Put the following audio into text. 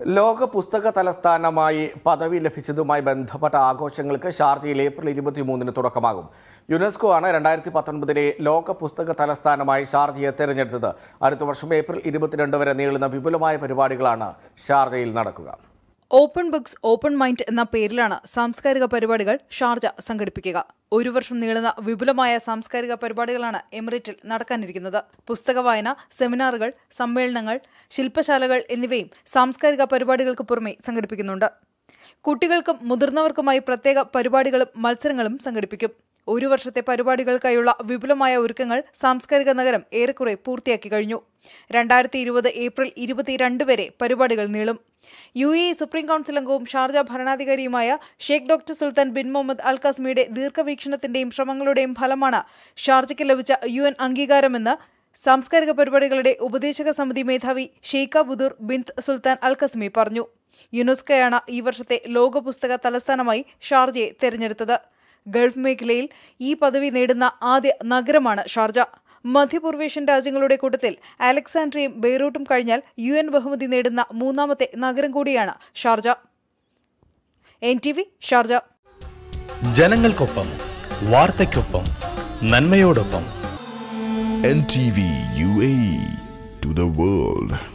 ലോക പുസ്തക തലസ്ഥാനമായി പദവി ലഭിച്ചതുമായി ബന്ധപ്പെട്ട ആഘോഷങ്ങൾക്ക് ഷാർജയിൽ ഏപ്രിൽ ഇരുപത്തിമൂന്നിന് തുടക്കമാകും യുനെസ്കോ ആണ് രണ്ടായിരത്തി പത്തൊൻപതിലെ ലോക പുസ്തക തലസ്ഥാനമായി ഷാർജയെ തെരഞ്ഞെടുത്തത് അടുത്ത വർഷം ഏപ്രിൽ ഇരുപത്തിരണ്ട് വരെ നീളുന്ന വിപുലമായ പരിപാടികളാണ് ഷാർജയിൽ നടക്കുക ഓപ്പൺ ബുക്സ് ഓപ്പൺ മൈൻഡ് എന്ന പേരിലാണ് സാംസ്കാരിക പരിപാടികൾ ഷാർജ സംഘടിപ്പിക്കുക ഒരു വർഷം നീളുന്ന വിപുലമായ സാംസ്കാരിക പരിപാടികളാണ് എമിറേറ്റിൽ നടക്കാനിരിക്കുന്നത് പുസ്തക വായന സെമിനാറുകൾ സമ്മേളനങ്ങൾ ശില്പശാലകൾ എന്നിവയും സാംസ്കാരിക പരിപാടികൾക്ക് പുറമെ സംഘടിപ്പിക്കുന്നുണ്ട് കുട്ടികൾക്കും മുതിർന്നവർക്കുമായി പ്രത്യേക പരിപാടികളും മത്സരങ്ങളും സംഘടിപ്പിക്കും ഒരു വർഷത്തെ പരിപാടികൾക്കായുള്ള വിപുലമായ ഒരുക്കങ്ങൾ സാംസ്കാരിക നഗരം ഏറെക്കുറെ പൂർത്തിയാക്കി കഴിഞ്ഞു രണ്ടായിരത്തി ഇരുപത് ഏപ്രിൽ ഇരുപത്തിരണ്ട് വരെ പരിപാടികൾ നീളും യു എ സുപ്രീം കൌൺസിൽ അംഗവും ഷാർജ ഭരണാധികാരിയുമായ ഷെയ്ഖ് doctor Sultan bin Muhammad Al കസ്മിയുടെ ദീർഘവീക്ഷണത്തിന്റെയും ശ്രമങ്ങളുടെയും ഫലമാണ് ഷാർജയ്ക്ക് ലഭിച്ച യു എൻ അംഗീകാരമെന്ന് സാംസ്കാരിക പരിപാടികളുടെ ഉപദേശക സമിതി മേധാവി ഷെയ്ഖ ബുദൂർ ബിൻ സുൽത്താൻ അൽ കസ്മി പറഞ്ഞു യുനെസ്കോയാണ് ഈ വർഷത്തെ ലോക പുസ്തക തലസ്ഥാനമായി ഷാർജയെ തെരഞ്ഞെടുത്തത് ഗൾഫ് മേഖലയിൽ ഈ പദവി നേടുന്ന ആദ്യ നഗരമാണ് ഷാർജ മധ്യപൂർവേഷ്യൻ രാജ്യങ്ങളുടെ കൂട്ടത്തിൽ അലക്സാൻഡ്രിയയും ബെയ്റൂട്ടും കഴിഞ്ഞാൽ യു എൻ ബഹുമതി നേടുന്ന മൂന്നാമത്തെ നഗരം കൂടിയാണ് Sharjah N T V Sharjah ജനങ്ങൾക്കൊപ്പം വാർത്തയ്ക്കൊപ്പം നന്മയോടൊപ്പം NTV UAE to the world.